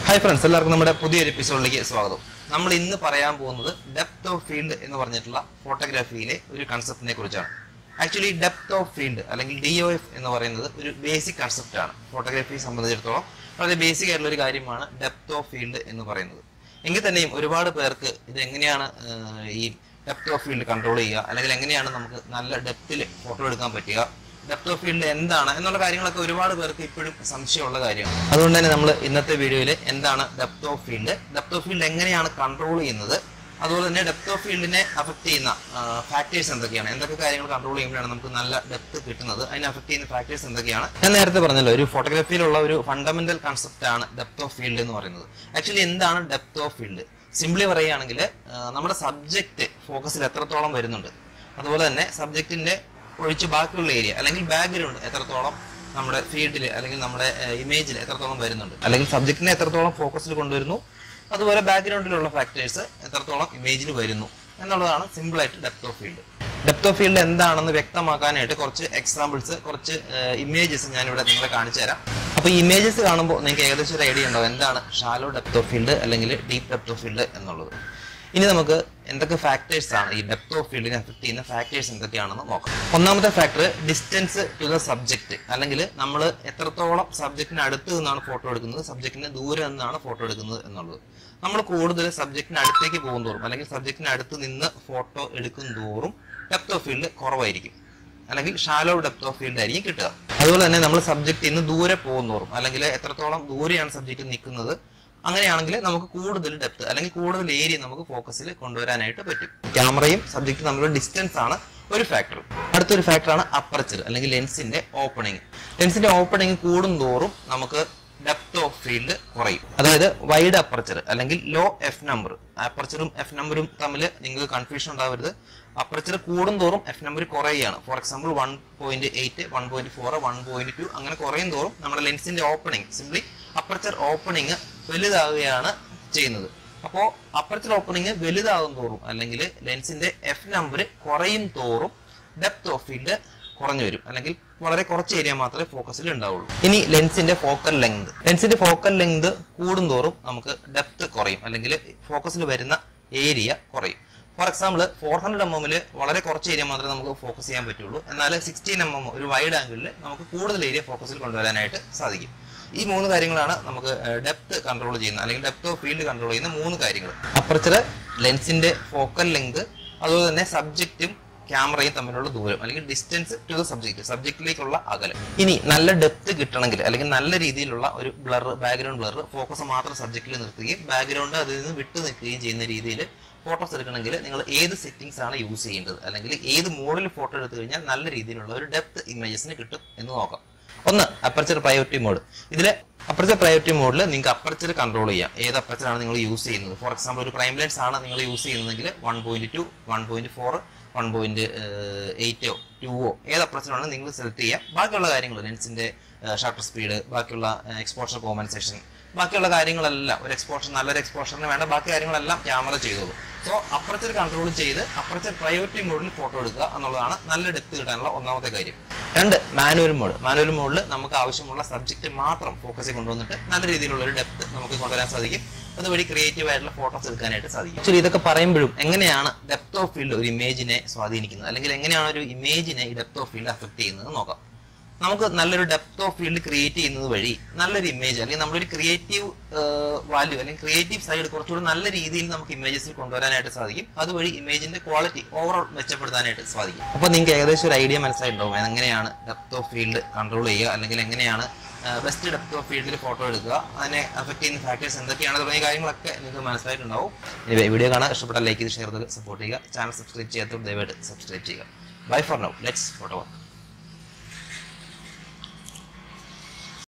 hi friends എല്ലാവർക്കും നമ്മുടെ പുതിയൊരു എപ്പിസോഡിലേക്ക് സ്വാഗതം നമ്മൾ ഇന്ന് പറയാൻ പോകുന്നത് ഡെപ്ത് ഓഫ് ഫീൽഡ് എന്ന് പറഞ്ഞിട്ടുള്ള ഫോട്ടോഗ്രാഫിയിലെ ഒരു കൺസെപ്റ്റിനെ കുറിച്ചാണ് ആക്ച്വലി ഡെപ്ത് ഓഫ് ഫീൽഡ് അല്ലെങ്കിൽ ഡി ഒ എഫ് എന്ന് പറയുന്നത് ഒരു ബേസിക് കൺസെപ്റ്റ് ആണ് ഫോട്ടോഗ്രാഫിയെ സംബന്ധിച്ചിടത്തോളം വളരെ ബേസിക് ആയിട്ടുള്ള ഒരു കാര്യമാണ് ഡെപ്ത് ഓഫ് ഫീൽഡ് എന്ന് പറയുന്നത് എങ്കിൽ തന്നെയും ഒരുപാട് പേർക്ക് ഇത് എങ്ങനെയാണ് ആഹ്, ഈ ഡെപ്ത് ഓഫ് ഫീൽഡ് കൺട്രോൾ ചെയ്യുക അല്ലെങ്കിൽ എങ്ങനെയാണ് നമുക്ക് നല്ല ഡെപ്തിൽ ഫോട്ടോ എടുക്കാൻ പറ്റുക ഡെപ്ത് ഓഫ് ഫീൽഡ് എന്താണ് എന്നുള്ള കാര്യങ്ങളൊക്കെ ഒരുപാട് പേർക്ക് ഇപ്പോഴും സംശയമുള്ള കാര്യമാണ് അതുകൊണ്ട് തന്നെ നമ്മൾ ഇന്നത്തെ വീഡിയോയിൽ എന്താണ് depth of field depth of field എങ്ങനെയാണ് കൺട്രോൾ ചെയ്യുന്നത് അതുപോലെ തന്നെ ഡെപ്ത് ഓഫ് ഫീൽഡിനെ അഫക്ട് ചെയ്യുന്ന ഫാക്ടേഴ്സ് എന്തൊക്കെയാണ് എന്തൊക്കെ കാര്യങ്ങൾ കൺട്രോൾ ചെയ്യുമ്പോഴാണ് നമുക്ക് നല്ല ഡെപ്ത് കിട്ടുന്നത് അതിനെ അഫക്ട് ചെയ്യുന്ന ഫാക്ടേഴ്സ് എന്തൊക്കെയാണ് ഞാൻ നേരത്തെ പറഞ്ഞല്ലോ ഒരു ഫോട്ടോഗ്രാഫിയിലുള്ള ഒരു ഫണ്ടമെന്റൽ കൺസെപ്റ്റ് ആണ് ഡെപ്ത് ഓഫ് ഫീൽഡ് എന്ന് പറയുന്നത് ആക്ച്വലി എന്താണ് ഡെപ്ത് ഓഫ് ഫീൽഡ് സിംപ്ലി പറയുകയാണെങ്കിൽ നമ്മുടെ സബ്ജക്റ്റ് ഫോക്കസിൽ എത്രത്തോളം വരുന്നുണ്ട് അതുപോലെ തന്നെ സബ്ജക്റ്റിന്റെ ഒഴിച്ച് ബാക്കിയുള്ള ഏരിയ അല്ലെങ്കിൽ ബാക്ക്ഗ്രൗണ്ട് എത്രത്തോളം നമ്മുടെ ഫീൽഡിൽ അല്ലെങ്കിൽ നമ്മുടെ ഇമേജിൽ എത്രത്തോളം വരുന്നുണ്ട് അല്ലെങ്കിൽ സബ്ജക്റ്റിനെ എത്രത്തോളം ഫോക്കസിൽ കൊണ്ടുവരുന്നു അതുപോലെ ബാക്ക്ഗ്രൗണ്ടിലുള്ള ഫാക്ടേഴ്സ് എത്രത്തോളം ഇമേജിൽ വരുന്നു എന്നുള്ളതാണ് സിമ്പിൾ ആയിട്ട് depth of field depth of field എന്താണെന്ന് വ്യക്തമാക്കാനായിട്ട് കുറച്ച് എക്സാമ്പിൾസ് കുറച്ച് ഇമേജസ് ഞാനിവിടെ നിങ്ങളെ കാണിച്ചു തരാം അപ്പൊ ഈ ഇമേജസ് കാണുമ്പോൾ നിങ്ങൾക്ക് ഏകദേശം ഒരു ഐഡിയ ഉണ്ടാവും എന്താണ് ഷാലോ ഡെപ്ത് ഓഫ് ഫീൽഡ് അല്ലെങ്കിൽ ഡീപ്പ് ഡെപ്ത് ഓഫ് ഫീൽഡ് എന്നുള്ളത് ഇനി നമുക്ക് എന്തൊക്കെ ഫാക്ടേഴ്സ് ആണ് ഈ ഡെപ്ത് ഓഫ് ഫീൽഡിനെ അഫക്ട് ചെയ്യുന്ന ഫാക്ടേഴ്സ് എന്തൊക്കെയാണെന്ന് നോക്കാം ഒന്നാമത്തെ factor distance to the subject അല്ലെങ്കിൽ നമ്മൾ എത്രത്തോളം സബ്ജക്റ്റിന് അടുത്ത് നിന്നാണ് ഫോട്ടോ എടുക്കുന്നത് സബ്ജക്റ്റിന് ദൂരെ നിന്നാണ് ഫോട്ടോ എടുക്കുന്നത് എന്നുള്ളത് നമ്മൾ കൂടുതൽ സബ്ജക്റ്റിന് അടുത്തേക്ക് പോകും തോറും അല്ലെങ്കിൽ സബ്ജക്റ്റിന് അടുത്ത് നിന്ന് ഫോട്ടോ എടുക്കും തോറും ഡെപ്ത് ഓഫ് ഫീൽഡ് കുറവായിരിക്കും അല്ലെങ്കിൽ ഷാലോ ഡെപ്ത് ഓഫ് ഫീൽഡ് ആയിരിക്കും കിട്ടുക അതുപോലെ തന്നെ നമ്മൾ സബ്ജക്റ്റ് ഇന്ന് ദൂരെ പോകുന്നോറും അല്ലെങ്കിൽ എത്രത്തോളം ദൂരെയാണ് സബ്ജക്റ്റ് നിൽക്കുന്നത് അങ്ങനെയാണെങ്കിൽ നമുക്ക് കൂടുതൽ ഡെപ്ത് അല്ലെങ്കിൽ കൂടുതൽ ഏരിയ നമുക്ക് ഫോക്കസിൽ കൊണ്ടുവരാനായിട്ട് പറ്റും ക്യാമറയും സബ്ജക്റ്റും തമ്മിലുള്ള ഡിസ്റ്റൻസ് ആണ് ഒരു ഫാക്ടർ അടുത്തൊരു ഫാക്ടറാണ് അപ്പർച്ചർ അല്ലെങ്കിൽ ലെൻസിന്റെ ഓപ്പണിംഗ് ലെൻസിന്റെ ഓപ്പണിംഗ് കൂടുന്തോറും നമുക്ക് ഡെപ്ത് ഓഫ് ഫീൽഡ് കുറയും അതായത് വൈഡ് അപ്പർച്ചർ അല്ലെങ്കിൽ ലോ എഫ് നമ്പർ അപ്പർച്ചറും എഫ് നമ്പറും തമ്മിൽ നിങ്ങൾക്ക് കൺഫ്യൂഷൻ ഉണ്ടാവരുത് അപ്പർച്ചർ കൂടുന്തോറും എഫ് നമ്പർ കുറയുകയാണ് for example one point eight one point four one point two അങ്ങനെ കുറയും തോറും നമ്മുടെ ലെൻസിന്റെ ഓപ്പണിംഗ് സിംപ്ലി അപ്പർച്ചർ ഓപ്പണിംഗ് വലുതാവുകയാണ് ചെയ്യുന്നത് അപ്പോൾ അപ്പർച്ചർ ഓപ്പണിംഗ് വലുതാകും തോറും അല്ലെങ്കിൽ ലെൻസിന്റെ എഫ് നമ്പർ കുറയും തോറും ഡെപ്ത് ഓഫ് ഫീൽഡ് കുറഞ്ഞു വരും അല്ലെങ്കിൽ വളരെ കുറച്ച് ഏരിയ മാത്രമേ ഫോക്കസിൽ ഉണ്ടാവുള്ളൂ ഇനി ലെൻസിന്റെ ഫോക്കൽ ലെങ്ത് ലെൻസിന്റെ ഫോക്കൽ ലെങ്ത് കൂടുന്തോറും നമുക്ക് ഡെപ്ത് കുറയും അല്ലെങ്കിൽ ഫോക്കസിൽ വരുന്ന ഏരിയ കുറയും for example four hundred M എമ്മിൽ വളരെ കുറച്ച് ഏരിയ മാത്രമേ നമുക്ക് ഫോക്കസ് ചെയ്യാൻ പറ്റുള്ളൂ എന്നാൽ സിക്സ്റ്റീൻ എം എം ഒരു വൈഡ് ആംഗിളിൽ നമുക്ക് കൂടുതൽ ഏരിയ ഫോക്കസിൽ കൊണ്ടുവരാനായിട്ട് സാധിക്കും ഈ മൂന്ന് കാര്യങ്ങളാണ് നമുക്ക് ഡെപ്ത് കൺട്രോൾ ചെയ്യുന്ന അല്ലെങ്കിൽ ഡെപ്ത് ഓഫ് ഫീൽഡ് കൺട്രോൾ ചെയ്യുന്ന മൂന്ന് കാര്യങ്ങൾ അപ്പർച്ചർ ലെൻസിന്റെ ഫോക്കൽ ലെങ്ത് അതുപോലെ തന്നെ സബ്ജക്റ്റും ക്യാമറയും തമ്മിലുള്ള ദൂരം അല്ലെങ്കിൽ ഡിസ്റ്റൻസ് ടു ദ സബ്ജക്റ്റ് സബ്ജക്റ്റിലേക്കുള്ള അകലം ഇനി നല്ല ഡെപ്ത് കിട്ടണമെങ്കിൽ അല്ലെങ്കിൽ നല്ല രീതിയിലുള്ള ഒരു ബ്ലർ ബാക്ക്ഗ്രൗണ്ട് ബ്ലർ ഫോക്കസ് മാത്രം സബ്ജക്റ്റിൽ നിർത്തുകയും ബാക്ക്ഗ്രൗണ്ട് അതിൽ നിന്ന് വിട്ടു നിൽക്കുകയും ചെയ്യുന്ന രീതിയിൽ ഫോട്ടോസ് എടുക്കണമെങ്കിൽ നിങ്ങൾ ഏത് സെറ്റിംഗ്സ് ആണ് യൂസ് ചെയ്യേണ്ടത് അല്ലെങ്കിൽ ഏത് മോഡിൽ ഫോട്ടോ എടുത്തു കഴിഞ്ഞാൽ നല്ല രീതിയിലുള്ള ഒരു ഡെപ്ത് ഇമേജസിന് കിട്ടും എന്ന് നോക്കാം ഒന്ന് അപ്പർച്ചർ പ്രയോറിറ്റി മോഡ് ഇതില് അപ്പർച്ചർ പ്രയോറിറ്റി മോഡിൽ നിങ്ങൾക്ക് അപ്പർച്ചർ കൺട്രോൾ ചെയ്യാം ഏത് അപ്പർച്ചർ ആണ് നിങ്ങൾ യൂസ് ചെയ്യുന്നത് ഫോർ എക്സാമ്പിൾ ഒരു പ്രൈം ലെൻസ് ആണ് നിങ്ങൾ യൂസ് ചെയ്യുന്നതെങ്കിൽ one point two one point four one point എയ്റ്റോ ടുവോ ഏത് അപ്പർച്ചറാണ് നിങ്ങൾ സെലക്ട് ചെയ്യുക ബാക്കിയുള്ള കാര്യങ്ങൾ ലെൻസിന്റെ ഷട്ടർ സ്പീഡ് ബാക്കിയുള്ള എക്സ്പോഷർ കോമ്പൻസേഷൻ ബാക്കിയുള്ള കാര്യങ്ങളെല്ലാം ഒരു എക്സ്പോഷർ നല്ലൊരു എക്സ്പോഷറിന് വേണ്ട ബാക്കി കാര്യങ്ങളെല്ലാം ക്യാമറ ചെയ്തോളൂ സോ അപ്പർച്ചർ കൺട്രോൾ ചെയ്ത് അപ്പർച്ചർ പ്രയോറിറ്റി മോഡിൽ ഫോട്ടോ എടുക്കുക എന്നുള്ളതാണ് നല്ല ഡെപ്ത് കിട്ടാനുള്ള ഒന്നാമത്തെ കാര്യം രണ്ട് മാനുവൽ മോഡ് മാനുവൽ മോഡിൽ നമുക്ക് ആവശ്യമുള്ള സബ്ജക്റ്റ് മാത്രം ഫോക്കസ് കൊണ്ടുവന്നിട്ട് നല്ല രീതിയിലുള്ള ഒരു ഡെപ്ത് നമുക്ക് കൊണ്ടുവരാൻ സാധിക്കും അതുവഴി ക്രിയേറ്റീവ് ആയിട്ടുള്ള ഫോട്ടോസ് എടുക്കാനായിട്ട് സാധിക്കും ആക്ച്വലി ഇതൊക്കെ പറയുമ്പോഴും എങ്ങനെയാണ് ഡെപ്ത് ഓഫ് ഫീൽഡ് ഒരു ഇമേജിനെ സ്വാധീനിക്കുന്നത് അല്ലെങ്കിൽ എങ്ങനെയാണ് ഒരു ഇമേജിനെ ഈ ഡെപ്ത് ഓഫ് ഫീൽഡ് അഫക്ട് ചെയ്യുന്നത് നോക്കാം നമുക്ക് നല്ലൊരു ഡെപ്ത് ഓഫ് ഫീൽഡ് ക്രിയേറ്റ് ചെയ്യുന്നത് വഴി നല്ലൊരു ഇമേജ് അല്ലെങ്കിൽ നമ്മളൊരു ക്രിയേറ്റീവ് വാല്യൂ അല്ലെങ്കിൽ ക്രിയേറ്റീവ് സൈഡ് കുറച്ചുകൂടി നല്ല രീതിയിൽ നമുക്ക് ഇമേജസിൽ കൊണ്ടുവരാനായിട്ട് സാധിക്കും അതുവഴി ഇമേജിന്റെ ക്വാളിറ്റി ഓവറോൾ മെച്ചപ്പെടുത്താനായിട്ട് സാധിക്കും അപ്പോൾ നിങ്ങൾക്ക് ഏകദേശം ഒരു ഐഡിയ മനസ്സിലായിട്ടുണ്ടാവും എങ്ങനെയാണ് ഡെപ്ത് ഓഫ് ഫീൽഡ് കൺട്രോൾ ചെയ്യുക അല്ലെങ്കിൽ എങ്ങനെയാണ് ബെസ്റ്റ് ഡെപ്ത് ഓഫ് ഫീൽഡിൽ ഫോട്ടോ എടുക്കുക അതിനെ അഫക്ട് ചെയ്യുന്ന ഫാക്ടേഴ്സ് എന്തൊക്കെയാണ് തുടങ്ങിയ കാര്യങ്ങളൊക്കെ നിങ്ങൾക്ക് മനസ്സിലായിട്ടുണ്ടാവും ഇനി വീഡിയോ കാണാൻ ഇഷ്ടപ്പെട്ടാൽ ലൈക്ക് ചെയ്ത് ഷെയർ ചെയ്ത് സപ്പോർട്ട് ചെയ്യുക ചാനൽ സബ്സ്ക്രൈബ് ചെയ്യാത്തവർ ദയവായിട്ട് സബ്സ്ക്രൈബ് ചെയ്യുക bye for now let's photo